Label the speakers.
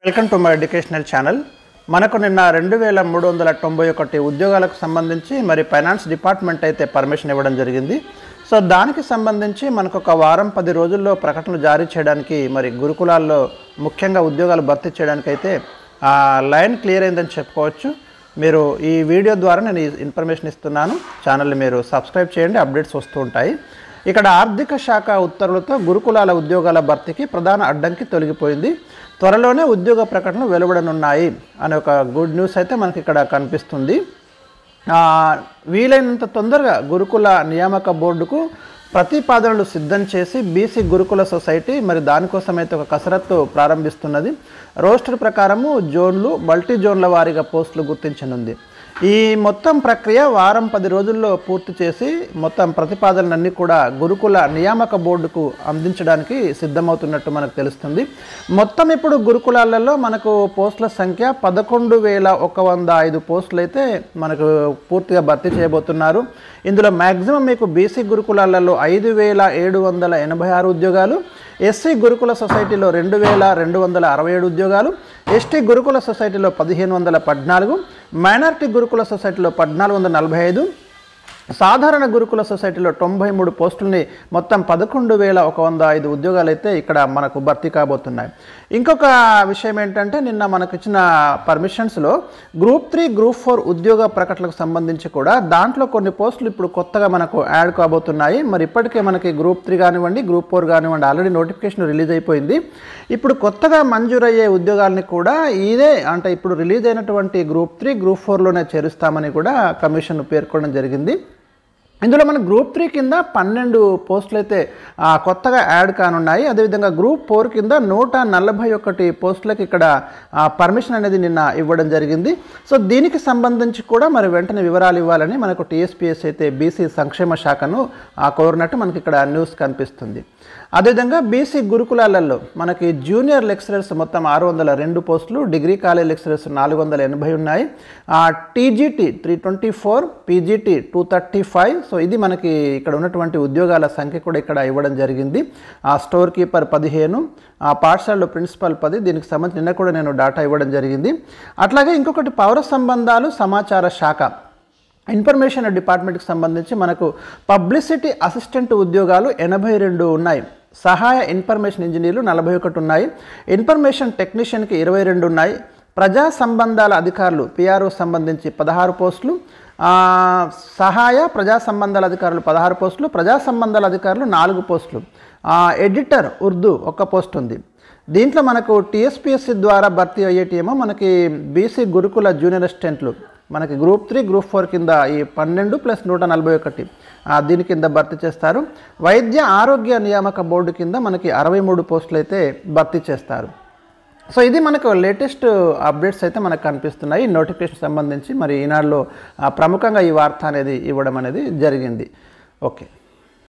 Speaker 1: welcome to my educational channel మనకు నిన్న రెండు వేల మూడు వందల తొంభై ఒకటి ఉద్యోగాలకు సంబంధించి మరి ఫైనాన్స్ డిపార్ట్మెంట్ అయితే పర్మిషన్ ఇవ్వడం జరిగింది సో దానికి సంబంధించి మనకు ఒక వారం పది రోజుల్లో ప్రకటనలు జారీ చేయడానికి మరి గురుకులాల్లో ముఖ్యంగా ఉద్యోగాలు భర్తీ చేయడానికి అయితే ఆ, లైన్ క్లియర్ అయిందని చెప్పుకోవచ్చు మీరు ఈ వీడియో ద్వారా నేను ఈ ఇన్ఫర్మేషన్ ఇస్తున్నాను ఛానల్ని మీరు సబ్స్క్రైబ్ చేయండి అప్డేట్స్ వస్తూ ఉంటాయి ఇక్కడ ఆర్థిక శాఖ ఉత్తర్వులతో గురుకులాల ఉద్యోగాల భర్తీకి ప్రధాన అడ్డంకి తొలగిపోయింది త్వరలోనే ఉద్యోగ ప్రకటనలు వెలువడనున్నాయి అనే ఒక గుడ్ న్యూస్ అయితే మనకి ఇక్కడ కనిపిస్తుంది ఆ, వీలైనంత తొందరగా గురుకుల నియామక బోర్డుకు ప్రతిపాదనలు సిద్ధం చేసి బీసీ గురుకుల సొసైటీ మరి దానికోసం అయితే ఒక కసరత్తు ప్రారంభిస్తున్నది రోస్టర్ ప్రకారము జోన్లు మల్టీ జోన్ల వారీగా పోస్టులు గుర్తించనుంది ఈ మొత్తం ప్రక్రియ వారం పది రోజుల్లో పూర్తి చేసి మొత్తం ప్రతిపాదనలన్నీ కూడా గురుకుల నియామక బోర్డుకు అందించడానికి సిద్ధమవుతున్నట్టు మనకు తెలుస్తుంది మొత్తం ఇప్పుడు గురుకులాలలో మనకు పోస్టుల సంఖ్య పదకొండు వేల ఒక వంద ఐదు పోస్టులు అయితే మనకు పూర్తిగా భర్తీ చేయబోతున్నారు ఇందులో మ్యాక్సిమం మీకు బీసీ గురుకులాలలో ఐదు వేల ఏడు వందల ఎనభై ఆరు ఉద్యోగాలు ఎస్సీ గురుకుల సొసైటీలో రెండు వేల రెండు వందల అరవై ఏడు ఉద్యోగాలు ఎస్టీ గురుకుల సొసైటీలో పదిహేను వందల పద్నాలుగు మైనారిటీ గురుకుల సొసైటీలో పద్నాలుగు వందల నలభై ఐదు సాధారణ గురుకుల సొసైటీలో తొంభై మూడు పోస్టుల్ని మొత్తం పదకొండు వేల ఒక వంద ఐదు ఉద్యోగాలు అయితే ఇక్కడ మనకు భర్తీ కాబోతున్నాయి ఇంకొక విషయం ఏంటంటే నిన్న మనకు ఇచ్చిన పర్మిషన్స్లో గ్రూప్ త్రీ గ్రూప్ ఫోర్ ఉద్యోగ ప్రకటనలకు సంబంధించి కూడా దాంట్లో కొన్ని పోస్టులు ఇప్పుడు కొత్తగా మనకు యాడ్ కాబోతున్నాయి మరి ఇప్పటికే మనకి గ్రూప్ త్రీ కానివ్వండి గ్రూప్ ఫోర్ కానివ్వండి ఆల్రెడీ నోటిఫికేషన్ రిలీజ్ అయిపోయింది ఇప్పుడు కొత్తగా మంజూరయ్యే ఉద్యోగాల్ని కూడా ఇదే అంటే ఇప్పుడు రిలీజ్ అయినటువంటి గ్రూప్ త్రీ గ్రూప్ ఫోర్లోనే చేరుస్తామని కూడా కమిషన్ పేర్కొనడం జరిగింది ఇందులో మన గ్రూప్ త్రీ కింద పన్నెండు పోస్టులు అయితే ఆ, కొత్తగా యాడ్ కానున్నాయి అదేవిధంగా గ్రూప్ ఫోర్ కింద నూట నలభై ఒకటి పోస్టులకు ఇక్కడ ఆ, పర్మిషన్ అనేది నిన్న ఇవ్వడం జరిగింది సో దీనికి సంబంధించి కూడా మరి వెంటనే వివరాలు ఇవ్వాలని మనకు టీఎస్పీఎస్ అయితే బీసీ సంక్షేమ శాఖను ఆ, కోరినట్టు మనకి ఇక్కడ న్యూస్ కనిపిస్తుంది అదేవిధంగా బీసీ గురుకులాలలో మనకి జూనియర్ లెక్చరర్స్ మొత్తం ఆరు వందల రెండు పోస్టులు డిగ్రీ కాలేజ్ లెక్చరర్స్ నాలుగు వందల ఎనభై ఉన్నాయి TGT three twenty four PGT two thirty five so ఇది మనకి ఇక్కడ ఉన్నటువంటి ఉద్యోగాల సంఖ్య కూడా ఇక్కడ ఇవ్వడం జరిగింది ఆ స్టోర్ కీపర్ పదిహేను ఆ పాఠశాలలో ప్రిన్సిపల్ పది దీనికి సంబంధించి నిన్న కూడా నేను డాటా ఇవ్వడం జరిగింది అట్లాగే ఇంకొకటి పౌర సంబంధాలు సమాచార శాఖ ఇన్ఫర్మేషన్ డిపార్ట్మెంట్కి సంబంధించి మనకు పబ్లిసిటీ అసిస్టెంట్ ఉద్యోగాలు ఎనభై రెండు ఉన్నాయి సహాయ ఇన్ఫర్మేషన్ ఇంజనీర్లు నలభై ఒకటి ఉన్నాయి ఇన్ఫర్మేషన్ టెక్నీషియన్కి ఇరవై రెండు ఉన్నాయి ప్రజా సంబంధాల అధికారులు పిఆర్ఓ సంబంధించి పదహారు పోస్టులు ఆ, సహాయ ప్రజా సంబంధాల అధికారులు పదహారు పోస్టులు ప్రజా సంబంధాల అధికారులు నాలుగు పోస్టులు ఆ, ఎడిటర్ ఉర్దూ ఒక్క పోస్ట్ ఉంది దీంట్లో మనకు టీఎస్పీఎస్సీ ద్వారా భర్తీ అయ్యేటేమో మనకి బీసీ గురుకుల జూనియర్ అసిస్టెంట్లు మనకి గ్రూప్ త్రీ గ్రూప్ ఫోర్ కింద ఈ పన్నెండు ప్లస్ నూట నలభై ఒకటి ఆ, దీని కింద భర్తీ చేస్తారు వైద్య ఆరోగ్య నియామక బోర్డు కింద మనకి అరవై మూడు పోస్టులు అయితే భర్తీ చేస్తారు సో ఇది మనకు లేటెస్ట్ అప్డేట్స్ అయితే మనకు కనిపిస్తున్నాయి నోటిఫికేషన్ సంబంధించి మరి ఈనాడులో ఆ, ప్రముఖంగా ఈ వార్త అనేది ఇవ్వడం అనేది జరిగింది ఓకే